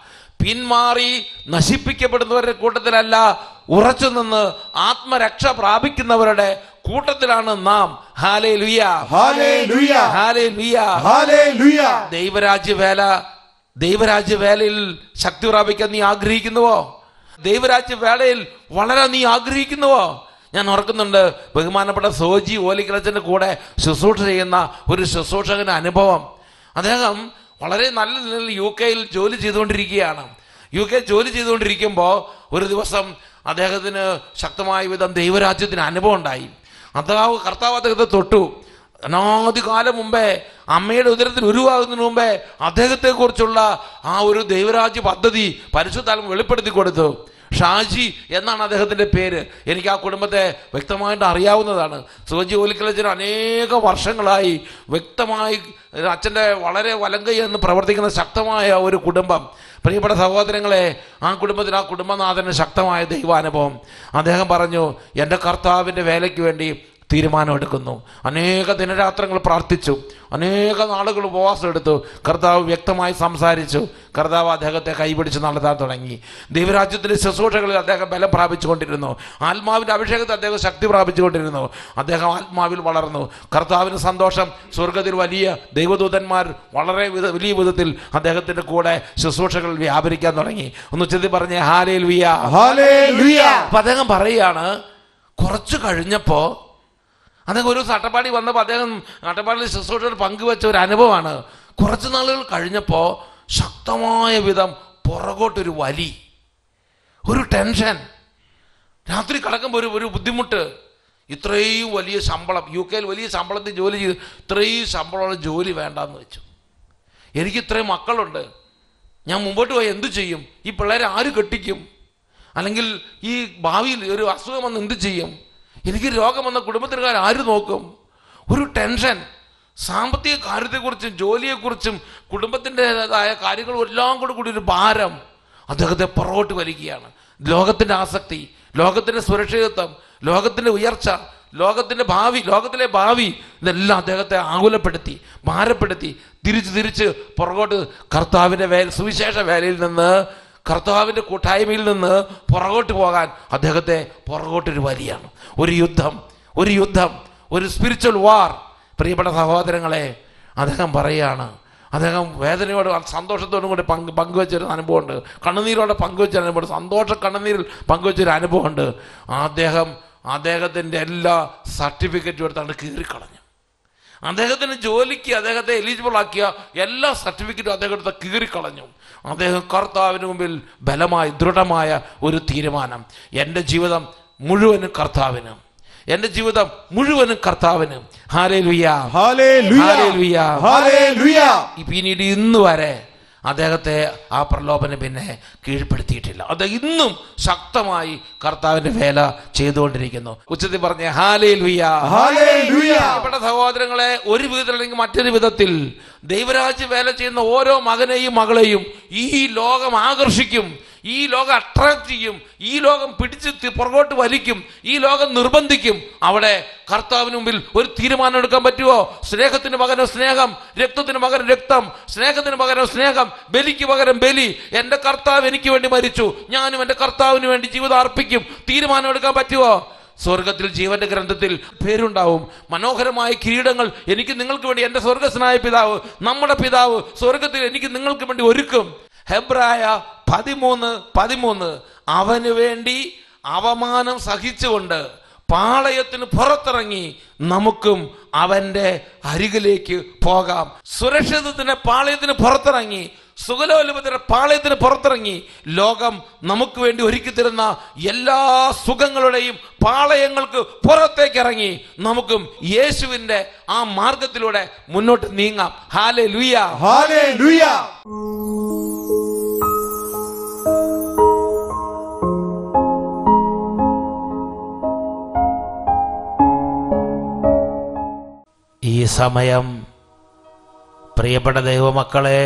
പിന്മാറി നശിപ്പിക്കപ്പെടുന്നവരുടെ കൂട്ടത്തിലല്ല ഉറച്ചു നിന്ന് ആത്മരക്ഷ പ്രാപിക്കുന്നവരുടെ കൂട്ടത്തിലാണ് നാം ഹാലേ ലുയ ഹല്ലേലൂയ ഹാലേ ലുയ ഹല്ലേലൂയ ദൈവരാജ്യ വേല ദൈവരാജ്യ വേലയിൽ ശക്തി പ്രാപിക്കാൻ നീ ആഗ്രഹിക്കുന്നുവോ ദൈവരാജ്യ വേലയിൽ വളരാൻ നീ ആഗ്രഹിക്കുന്നുവോ ഞാൻ ഓർക്കുന്നുണ്ട് ബഹുമാനപ്പെട്ട സോജി ഓലിക്കലച്ചൻ്റെ കൂടെ ശുശ്രൂഷ ചെയ്യുന്ന ഒരു ശുശ്രൂഷകന്റെ അനുഭവം അദ്ദേഹം വളരെ നല്ല നിലയിൽ യു കെയിൽ ജോലി ചെയ്തുകൊണ്ടിരിക്കുകയാണ് യു കെ ജോലി ചെയ്തുകൊണ്ടിരിക്കുമ്പോൾ ഒരു ദിവസം അദ്ദേഹത്തിന് ശക്തമായ വിധം ദൈവരാജ്യത്തിന് അനുഭവം ഉണ്ടായി അതാവ് കർത്താവ് അദ്ദേഹത്തെ തൊട്ടു അനാദികാലം മുമ്പേ അമ്മയുടെ ഉദരത്തിൽ ഉരുവാകുന്നതിന് മുമ്പേ അദ്ദേഹത്തെക്കുറിച്ചുള്ള ആ ഒരു ദൈവരാജ്യ പദ്ധതി പരിശുദ്ധാത്മ വെളിപ്പെടുത്തി കൊടുത്തു ഷാജി എന്നാണ് അദ്ദേഹത്തിന്റെ പേര് എനിക്ക് ആ കുടുംബത്തെ വ്യക്തമായിട്ട് അറിയാവുന്നതാണ് സോജി ഓലിക്കലച്ചൻ അനേക വർഷങ്ങളായി വ്യക്തമായി അച്ഛൻ്റെ വളരെ വലങ്കൈ എന്ന് പ്രവർത്തിക്കുന്ന ശക്തമായ ഒരു കുടുംബം പ്രിയപ്പെട്ട സഹോദരങ്ങളെ ആ കുടുംബത്തിൽ ആ കുടുംബനാഥന് ശക്തമായ ദൈവാനുഭവം അദ്ദേഹം പറഞ്ഞു എൻ്റെ കർത്താവിൻ്റെ വേലയ്ക്ക് വേണ്ടി തീരുമാനമെടുക്കുന്നു അനേക ദിനരാത്രങ്ങൾ പ്രാർത്ഥിച്ചു അനേക നാളുകൾ ഉപവാസം എടുത്തു കർത്താവ് വ്യക്തമായി സംസാരിച്ചു കർത്താവ് അദ്ദേഹത്തെ കൈപിടിച്ച് നടത്താൻ തുടങ്ങി ദൈവരാജ്യത്തിൻ്റെ ശുശ്രൂഷകളിൽ അദ്ദേഹം ബലം പ്രാപിച്ചുകൊണ്ടിരുന്നു ആത്മാവിൻ്റെ അഭിഷേകത്തിൽ അദ്ദേഹം ശക്തി പ്രാപിച്ചുകൊണ്ടിരുന്നു അദ്ദേഹം ആത്മാവിൽ വളർന്നു കർത്താവിന് സന്തോഷം സ്വർഗത്തിൽ വലിയ ദൈവദൂതന്മാർ വളരെ വിധ വലിയ വിധത്തിൽ അദ്ദേഹത്തിൻ്റെ കൂടെ ശുശ്രൂഷകൾ വ്യാപരിക്കാൻ തുടങ്ങി ഒന്ന് ചെത്തി പറഞ്ഞേ ഹാലേൽ വിയ ഹല്ലേലൂയ അപ്പൊ അദ്ദേഹം പറയുകയാണ് കുറച്ച് കഴിഞ്ഞപ്പോ അദ്ദേഹം ഒരു അട്ടപ്പാടി വന്നപ്പോൾ അദ്ദേഹം അട്ടപ്പാടിയിൽ ശുശ്രൂഷയിൽ പങ്കുവെച്ച ഒരു അനുഭവമാണ് കുറച്ച് നാളുകൾ കഴിഞ്ഞപ്പോൾ ശക്തമായ വിധം പുറകോട്ടൊരു വലി ഒരു ടെൻഷൻ രാത്രി കിടക്കുമ്പോൾ ഒരു ഒരു ബുദ്ധിമുട്ട് ഇത്രയും വലിയ ശമ്പളം യു കെയിൽ വലിയ ശമ്പളത്തിൽ ജോലി ചെയ്ത് ഇത്രയും ശമ്പളമുള്ള ജോലി വേണ്ടാന്ന് വെച്ചു എനിക്ക് ഇത്രയും മക്കളുണ്ട് ഞാൻ മുമ്പോട്ട് പോയി എന്തു ചെയ്യും ഈ പിള്ളേരെ ആര് കെട്ടിക്കും അല്ലെങ്കിൽ ഈ ഭാവിയിൽ ഒരു അസുഖം വന്ന് എന്ത് ചെയ്യും എനിക്ക് രോഗം വന്ന കുടുംബത്തിനുകാർ ആര് നോക്കും ഒരു ടെൻഷൻ സാമ്പത്തിക കാര്യത്തെക്കുറിച്ചും ജോലിയെക്കുറിച്ചും കുടുംബത്തിൻ്റെതായ കാര്യങ്ങളും എല്ലാം കൂടെ കൂടി ഒരു ഭാരം അദ്ദേഹത്തെ പുറകോട്ട് വലിക്കുകയാണ് ലോകത്തിൻ്റെ ആസക്തി ലോകത്തിൻ്റെ സുരക്ഷിതത്വം ലോകത്തിൻ്റെ ഉയർച്ച ലോകത്തിൻ്റെ ഭാവി ലോകത്തിലെ ഭാവി ഇതെല്ലാം അദ്ദേഹത്തെ ആകുലപ്പെടുത്തി ഭാരപ്പെടുത്തി തിരിച്ച് തിരിച്ച് പുറകോട്ട് കർത്താവിൻ്റെ വേ സുവിശേഷ വേലയിൽ നിന്ന് കർത്താവിൻ്റെ കൂട്ടായ്മയിൽ നിന്ന് പുറകോട്ട് പോകാൻ അദ്ദേഹത്തെ പുറകോട്ടൊരു വലിയാണ് ഒരു യുദ്ധം ഒരു യുദ്ധം ഒരു സ്പിരിച്വൽ വാർ പ്രിയപ്പെട്ട സഹോദരങ്ങളെ അദ്ദേഹം പറയുകയാണ് അദ്ദേഹം വേദനയോട് സന്തോഷത്തോടും കൂടി പങ്ക് പങ്കുവെച്ചൊരു അനുഭവമുണ്ട് കണ്ണുനീരോടെ പങ്കുവെച്ച അനുഭവമുണ്ട് സന്തോഷ കണ്ണുനീരിൽ പങ്കുവെച്ചൊരു അനുഭവമുണ്ട് അദ്ദേഹം അദ്ദേഹത്തിൻ്റെ എല്ലാ സർട്ടിഫിക്കറ്റും എടുത്താണ് കീറിക്കളഞ്ഞു അദ്ദേഹത്തിന് ജോലിക്ക് അദ്ദേഹത്തെ എലിജിബിൾ ആക്കിയ എല്ലാ സർട്ടിഫിക്കറ്റും അദ്ദേഹം എടുത്ത് കീറിക്കളഞ്ഞു അദ്ദേഹം കർത്താവിന് മുമ്പിൽ ബലമായ ദൃഢമായ ഒരു തീരുമാനം എൻ്റെ ജീവിതം മുഴുവനും കർത്താവിന് എൻ്റെ ജീവിതം മുഴുവനും കർത്താവിന് ഹാലേ ലുയ്യ ഹല്ലേലൂയ ഹല്ലേലൂയ. ഹല്ലേലൂയ പിന്നീട് ഇന്ന് വരെ അദ്ദേഹത്തെ ആ പ്രലോഭനം പിന്നെ കീഴ്പ്പെടുത്തിയിട്ടില്ല അദ്ദേഹം ഇന്നും ശക്തമായി കർത്താവിന്റെ വേല ചെയ്തുകൊണ്ടിരിക്കുന്നു ഉച്ചത്തിൽ പറഞ്ഞ ഹാലേ ലുയ്യ ഹല്ലേലൂയ പ്രിയപ്പെട്ട സഹോദരങ്ങളെ ഒരു വിധത്തിൽ അല്ലെങ്കിൽ മറ്റൊരു വിധത്തിൽ ദൈവരാജ്യ വേല ചെയ്യുന്ന ഓരോ മകനെയും മകളെയും ഈ ലോകം ആകർഷിക്കും ഈ ലോകം അട്രാക്ട് ചെയ്യും ഈ ലോകം പിടിച്ച് തി- പുറകോട്ട് വലിക്കും ഈ ലോകം നിർബന്ധിക്കും അവിടെ കർത്താവിന് മുമ്പിൽ ഒരു തീരുമാനം എടുക്കാൻ പറ്റുമോ സ്നേഹത്തിന് പകരം സ്നേഹം രക്തത്തിന് പകരം രക്തം സ്നേഹത്തിന് പകരം സ്നേഹം ബലിക്ക് പകരം ബലി എൻ്റെ കർത്താവ് എനിക്ക് വേണ്ടി മരിച്ചു ഞാനും എൻ്റെ കർത്താവിന് വേണ്ടി ജീവിതം അർപ്പിക്കും തീരുമാനം എടുക്കാൻ പറ്റുമോ സ്വർഗത്തിൽ ജീവന്റെ ഗ്രന്ഥത്തിൽ പേരുണ്ടാവും മനോഹരമായ കിരീടങ്ങൾ എനിക്ക് നിങ്ങൾക്ക് വേണ്ടി എൻ്റെ സ്വർഗസ്നായ പിതാവ് നമ്മുടെ പിതാവ് സ്വർഗത്തിൽ എനിക്ക് നിങ്ങൾക്ക് വേണ്ടി ഒരുക്കും ഹെബ്രായ പതിമൂന്ന് പതിമൂന്ന് അവന് വേണ്ടി അവമാനം സഹിച്ചുകൊണ്ട് പാളയത്തിന് പുറത്തിറങ്ങി നമുക്കും അവന്റെ അരികിലേക്ക് പോകാം സുരക്ഷിതത്തിന്റെ പാളയത്തിന് പുറത്തിറങ്ങി സുഖലോലുപത്തിന്റെ പാളയത്തിന് പുറത്തിറങ്ങി ലോകം നമുക്ക് വേണ്ടി ഒരുക്കി തരുന്ന എല്ലാ സുഖങ്ങളുടെയും പാളയങ്ങൾക്ക് പുറത്തേക്ക് ഇറങ്ങി നമുക്കും യേശുവിന്റെ ആ മാർഗത്തിലൂടെ മുന്നോട്ട് നീങ്ങാം ഹാലെ ലുയ ഹല്ലേലൂയ ഈ സമയം പ്രിയപ്പെട്ട ദൈവമക്കളെ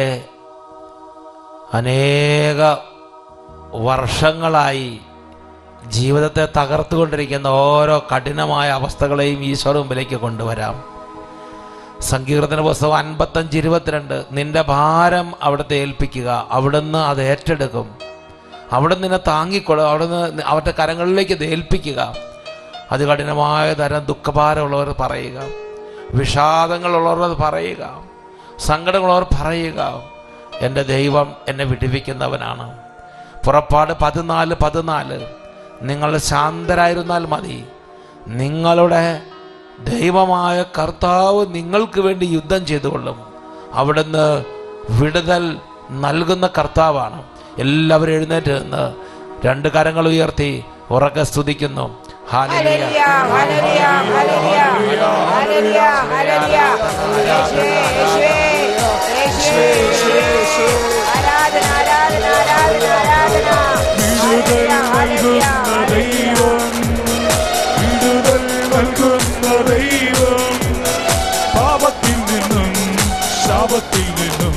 അനേക വർഷങ്ങളായി ജീവിതത്തെ തകർത്തുകൊണ്ടിരിക്കുന്ന ഓരോ കഠിനമായ അവസ്ഥകളെയും ഈശോയുടെ മുമ്പിലേക്ക് കൊണ്ടുവരാം സങ്കീർത്തന പുസ്തകം അൻപത്തഞ്ച് ഇരുപത്തിരണ്ട് നിന്റെ ഭാരം അവിടുത്തെ ഏൽപ്പിക്കുക അവിടുന്ന് അത് ഏറ്റെടുക്കും അവിടെ നിന്നെ താങ്ങിക്കൊള്ളുക അവിടുന്ന് അവരുടെ കരങ്ങളിലേക്ക് ഇത് ഏൽപ്പിക്കുക അതികഠിനമായ തരം ദുഃഖഭാരമുള്ളവർ പറയുക വിഷാദങ്ങളുള്ളവർ അത് പറയുക സങ്കടമുള്ളവർ പറയുക എൻ്റെ ദൈവം എന്നെ വിടിവിക്കുന്നവനാണ് പുറപ്പാട് പതിനാല് പതിനാല് നിങ്ങൾ ശാന്തരായിരുന്നാൽ മതി നിങ്ങളുടെ ദൈവമായ കർത്താവ് നിങ്ങൾക്ക് വേണ്ടി യുദ്ധം ചെയ്തുകൊള്ളും അവിടുന്ന് വിടുതൽ നൽകുന്ന കർത്താവാണ് എല്ലാവരും എഴുന്നേറ്റ് നിന്ന് രണ്ട് കരങ്ങൾ ഉയർത്തി ഉറക്കെ സ്തുതിക്കുന്നു ഹാലലിയ ഹല്ലേലൂയ ഹല്ലേലൂയ ഹല്ലേലൂയ ഹല്ലേലൂയ യേശുവേ യേശുവേ യേശുവേ യേശുവേ ആരാധന ആരാധന ആരാധന ആരാധന വിടുതൽ നൽകുന്ന ദൈവം വിടുതൽ നൽകുന്ന ദൈവം പാപത്തിൽ നിന്നും ശാപത്തിൽ നിന്നും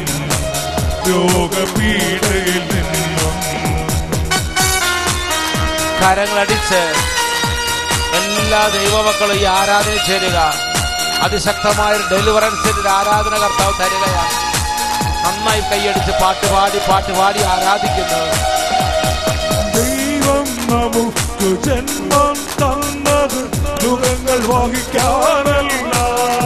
രോഗപീഠയിൽ നിന്നും കരങ്ങളടിച്ച് എല്ലാ ദൈവമക്കളും ഈ ആരാധന ചേരുക അതിശക്തമായ ഒരു ഡെലിവറൻസിന്റെ ഒരു ആരാധന കർത്താവ് തരികയാണ് നന്നായി കൈയടിച്ച് പാട്ട് പാടി പാട്ട് പാടി ആരാധിക്കുന്നു ദൈവം നമുക്ക് ജന്മം തന്നത് ദുഃഖങ്ങൾ വഹിക്കാനല്ല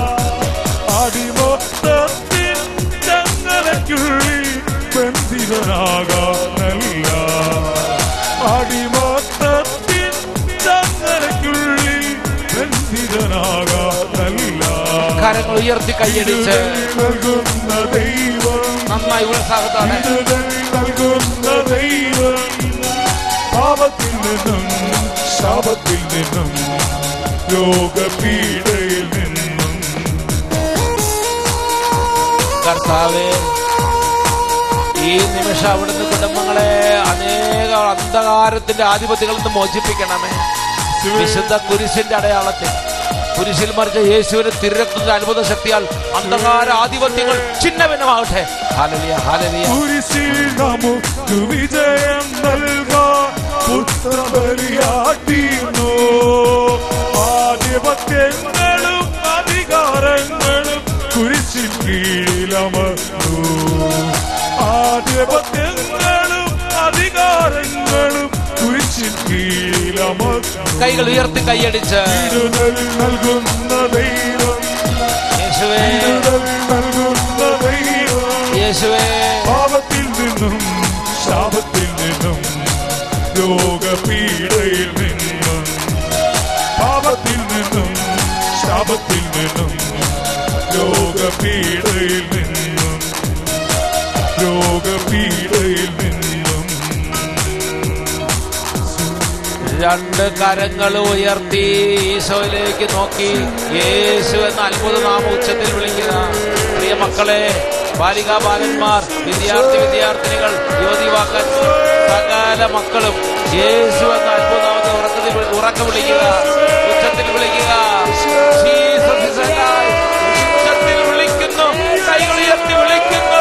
അടിമത്തത്തിൻ ചങ്ങലയ്ക്കുള്ളിൽ ബന്ധിതനാകാനല്ല അടിമത്തത്തിൻ ചങ്ങലയ്ക്കുള്ളിൽ ബന്ധിതനാകാനല്ല കരങ്ങൾ ഉയർത്തി കൈയടിച്ച് നൽകുന്ന ദൈവം നന്നായി ഉത്സാഹത്തോടെ വിടുതൽ നൽകുന്ന ദൈവം പാപത്തിൽ നിന്നും ശാപത്തിൽ നിന്നും രോഗപീഠയിൽ നിന്നും കർത്താവേ ഈ നിമിഷം അവിടുന്ന് കുടുംബങ്ങളെ അനേക അന്ധകാരത്തിന്റെ ആധിപത്യങ്ങളിൽ നിന്ന് മോചിപ്പിക്കണമേ വിശുദ്ധ കുരിശിന്റെ അടയാളത്തിൽ കുരിശിൽ മറിച്ച യേശുവിന്റെ തിരക്കുന്ന അത്ഭുത ശക്തിയാൽ അന്ധകാര ആധിപത്യങ്ങൾ ചിഹ്നഭിന്നമാകട്ടെ ഹാലലിയ ഹാലലിയ കുരിശിൽ നമുക്ക് വിജയം നൽകാൻ പുത്രബലിയാട്ടിയുന്നു ആധിപത്യങ്ങളും അധികാരങ്ങളും കുരിശിൽ കീഴിലമർന്നു ആധിപത്യങ്ങളും അധികാരങ്ങളും കുരിശിൽ കീഴിലമർന്നു കൈകൾ ഉയർത്തി കൈയടിച്ച് വിടുതൽ നൽകുന്ന ദൈവം യേശുവേ വിടുതൽ നൽകുന്ന ദൈവം യേശുവേ പാപത്തിൽ നിന്നും ശാപത്തിൽ നിന്നും രോഗപീഠയിൽ നിന്നും പാപത്തിൽ നിന്നും ശാപത്തിൽ നിന്നും രോഗപീഠയിൽ നിന്നും രോഗപീഠയിൽ നിന്നും രണ്ട് കരങ്ങൾ ഉയർത്തി ഈശോയിലേക്ക് നോക്കി യേശു എന്ന അത്ഭുത നാമ ഉച്ചത്തിൽ വിളിക്കുക പ്രിയ മക്കളെ ബാലികാ ബാലന്മാർ വിദ്യാർത്ഥി വിദ്യാർത്ഥിനികൾ യുവതിവാക്കൻ സകല മക്കളും യേശു എന്ന അത്ഭുത നാമത്തെ ഉറക്കത്തിൽ വി- ഉറക്കെ വിളിക്കുക ഉച്ചത്തിൽ വിളിക്കുക Jesus is alive. ഉച്ചത്തിൽ വിളിക്കുന്നു കൈകൾ ഉയർത്തി വിളിക്കുന്നു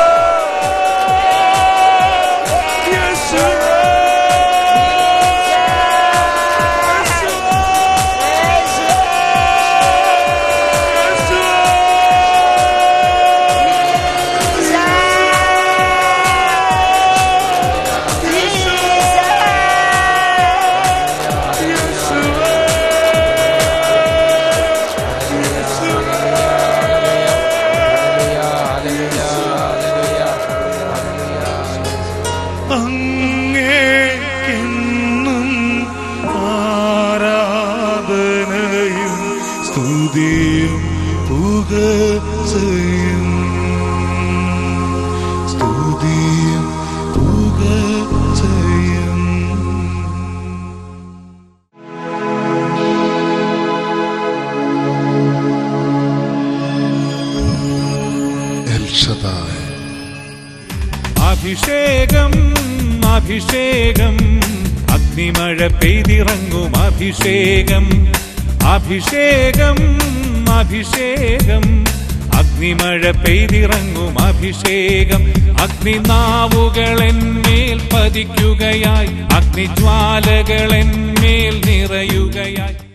അങ്ങേക്കെന്നും ആരാധനയും സ്തുതിയും പുകഴ്ചയും സ്തുതിയും പുകഴ്ചയും അഭിഷേകം അഭിഷേകം അഗ്നിമഴ പെയ്തിറങ്ങും അഭിഷേകം അഭിഷേകം അഭിഷേകം അഗ്നിമഴ പെയ്തിറങ്ങും അഭിഷേകം അഗ്നിനാവുകളെന്മേൽ പതിക്കുകയായി അഗ്നിജ്വാലകളെന്മേൽ നിറയുകയായി